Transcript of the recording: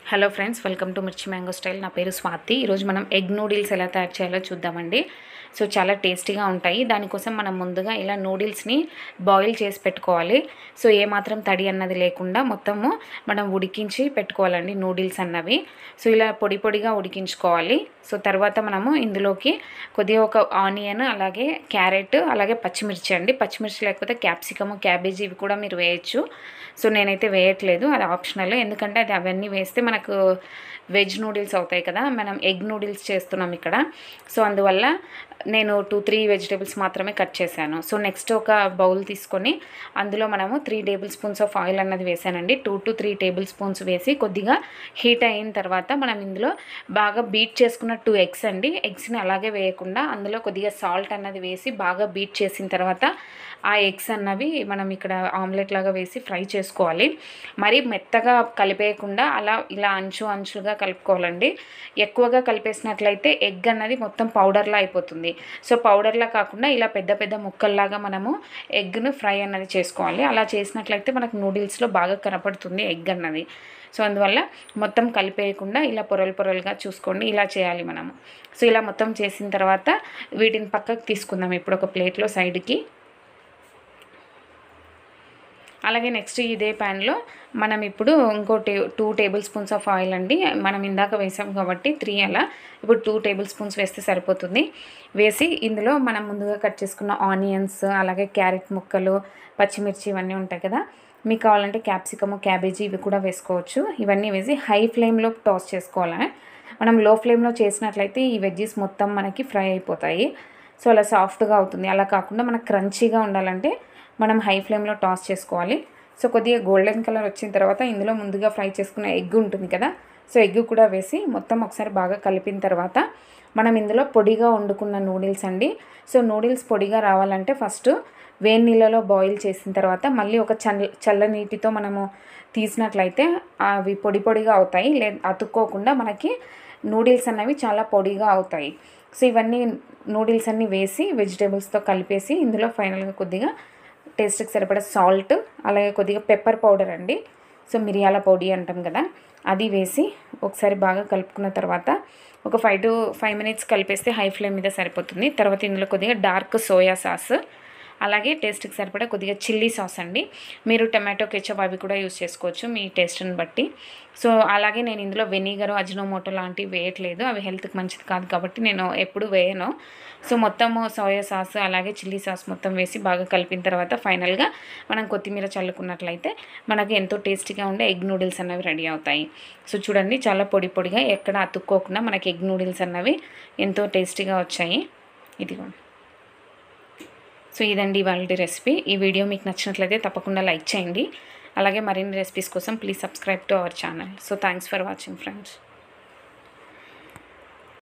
hello friends welcome to Mirchi mango style నా పేరు స్వాతి ఈరోజు మనం ఎగ్ నూడిల్స్ ఎలా తయారు చేయాలో చూద్దామండి సో చాలా టేస్టీగా ఉంటాయి దానికోసం మనం ముందుగా ఇలా నూడిల్స్ని బాయిల్ చేసి పెట్టుకోవాలి సో ఏమాత్రం తడి అన్నది లేకుండా మొత్తము మనం ఉడికించి పెట్టుకోవాలండి నూడిల్స్ అన్నవి సో ఇలా పొడి పొడిగా ఉడికించుకోవాలి సో తర్వాత మనము ఇందులోకి కొద్దిగా ఒక ఆనియన్ అలాగే క్యారెట్ అలాగే పచ్చిమిర్చి అండి పచ్చిమిర్చి లేకపోతే క్యాప్సికమ్ క్యాబేజీ ఇవి కూడా మీరు వేయచ్చు సో నేనైతే వేయట్లేదు అది ఆప్షనల్ ఎందుకంటే అది అవన్నీ వేస్తే మనకు వెజ్ నూడిల్స్ అవుతాయి కదా మనం ఎగ్ నూడిల్స్ చేస్తున్నాం ఇక్కడ సో అందువల్ల నేను టూ త్రీ వెజిటేబుల్స్ మాత్రమే కట్ చేశాను సో నెక్స్ట్ ఒక బౌల్ తీసుకొని అందులో మనము three table spoons of oil అన్నది వేసానండి two to three table spoons వేసి కొద్దిగా హీట్ అయిన తర్వాత మనం ఇందులో బాగా బీట్ చేసుకున్న టూ ఎగ్స్ అండి ఎగ్స్ని అలాగే వేయకుండా అందులో కొద్దిగా సాల్ట్ అన్నది వేసి బాగా బీట్ చేసిన తర్వాత ఆ ఎగ్స్ అన్నవి మనం ఇక్కడ ఆమ్లెట్ లాగా వేసి ఫ్రై చేసుకోవాలి మరి మెత్తగా కలిపేయకుండా అలా ఇలా అంచు అంచులుగా కలుపుకోవాలండి ఎక్కువగా కలిపేసినట్లయితే ఎగ్ అన్నది మొత్తం పౌడర్లా అయిపోతుంది సో పౌడర్లా కాకుండా ఇలా పెద్ద పెద్ద ముక్కల్లాగా మనము ఎగ్ను ఫ్రై అన్నది చేసుకోవాలి అలా చేసినట్లయితే మనకు నూడిల్స్లో బాగా కనపడుతుంది ఎగ్ అన్నది సో అందువల్ల మొత్తం కలిపేయకుండా ఇలా పొరలు పొరలుగా చూసుకోండి ఇలా చేయాలి మనము సో ఇలా మొత్తం చేసిన తర్వాత వీటిని పక్కకు తీసుకుందాం ఇప్పుడు ఒక ప్లేట్లో సైడ్కి అలాగే నెక్స్ట్ ఇదే ప్యాన్లో మనం ఇప్పుడు ఇంకో టే two table spoons of oil అండి మనం ఇందాక వేసాం కాబట్టి త్రీ అలా ఇప్పుడు టూ టేబుల్ స్పూన్స్ వేస్తే సరిపోతుంది వేసి ఇందులో మనం ముందుగా కట్ చేసుకున్న ఆనియన్స్ అలాగే క్యారెట్ ముక్కలు పచ్చిమిర్చి ఇవన్నీ ఉంటాయి కదా మీకు కావాలంటే క్యాప్సికమ్ క్యాబేజీ ఇవి కూడా వేసుకోవచ్చు ఇవన్నీ వేసి హై ఫ్లేమ్లో టాస్ చేసుకోవాలి మనం లో ఫ్లేమ్లో చేసినట్లయితే ఈ వెజ్జీస్ మొత్తం మనకి ఫ్రై అయిపోతాయి సో అలా సాఫ్ట్గా అవుతుంది అలా కాకుండా మనకు క్రంచీగా ఉండాలంటే మనం హై ఫ్లేమ్లో టాస్ చేసుకోవాలి సో కొద్దిగా గోల్డెన్ కలర్ వచ్చిన తర్వాత ఇందులో ముందుగా ఫ్రై చేసుకున్న ఎగ్ ఉంటుంది కదా సో ఎగ్ కూడా వేసి మొత్తం ఒకసారి బాగా కలిపిన తర్వాత మనం ఇందులో పొడిగా వండుకున్న నూడిల్స్ అండి సో నూడిల్స్ పొడిగా రావాలంటే ఫస్ట్ వేడి నీళ్ళలో బాయిల్ చేసిన తర్వాత మళ్ళీ ఒక చల్ల చల్ల నీటితో మనము తీసినట్లయితే అవి పొడి పొడిగా అవుతాయి లే అతుక్కోకుండా మనకి నూడిల్స్ అన్నవి చాలా పొడిగా అవుతాయి సో ఇవన్నీ నూడిల్స్ అన్నీ వేసి వెజిటేబుల్స్తో కలిపేసి ఇందులో ఫైనల్గా కొద్దిగా టేస్ట్కి సరిపడా సాల్ట్ అలాగే కొద్దిగా పెప్పర్ పౌడర్ అండి సో మిరియాల పొడి అంటాం కదా అది వేసి ఒకసారి బాగా కలుపుకున్న తర్వాత ఒక ఫైవ్ టు ఫైవ్ మినిట్స్ కలిపేస్తే హై ఫ్లేమ్ మీద సరిపోతుంది తర్వాత ఇందులో కొద్దిగా డార్క్ సోయా సాస్ అలాగే టేస్ట్కి సరిపడా కొద్దిగా చిల్లీ సాస్ అండి మీరు టమాటో కెచప్ అవి కూడా యూస్ చేసుకోవచ్చు మీ టేస్ట్ని బట్టి సో అలాగే నేను ఇందులో వెనిగర్ అజినోమోటో లాంటివి వేయట్లేదు అవి హెల్త్కి మంచిది కాదు కాబట్టి నేను ఎప్పుడు వేయను సో మొత్తము సోయా సాస్ అలాగే చిల్లీ సాస్ మొత్తం వేసి బాగా కలిపిన తర్వాత ఫైనల్గా మనం కొత్తిమీర చల్లుకున్నట్లయితే మనకి ఎంతో టేస్టీగా ఉండే ఎగ్ నూడిల్స్ అన్నవి రెడీ అవుతాయి సో చూడండి చాలా పొడి పొడిగా ఎక్కడ అతుక్కోకుండా మనకి ఎగ్ నూడిల్స్ అన్నవి ఎంతో టేస్టీగా వచ్చాయి ఇదిగోండి సో ఇదండి ఇవాళ రెసిపీ ఈ వీడియో మీకు నచ్చినట్లయితే తప్పకుండా లైక్ చేయండి అలాగే మరిన్ని రెసిపీస్ కోసం please subscribe to our channel so thanks for watching friends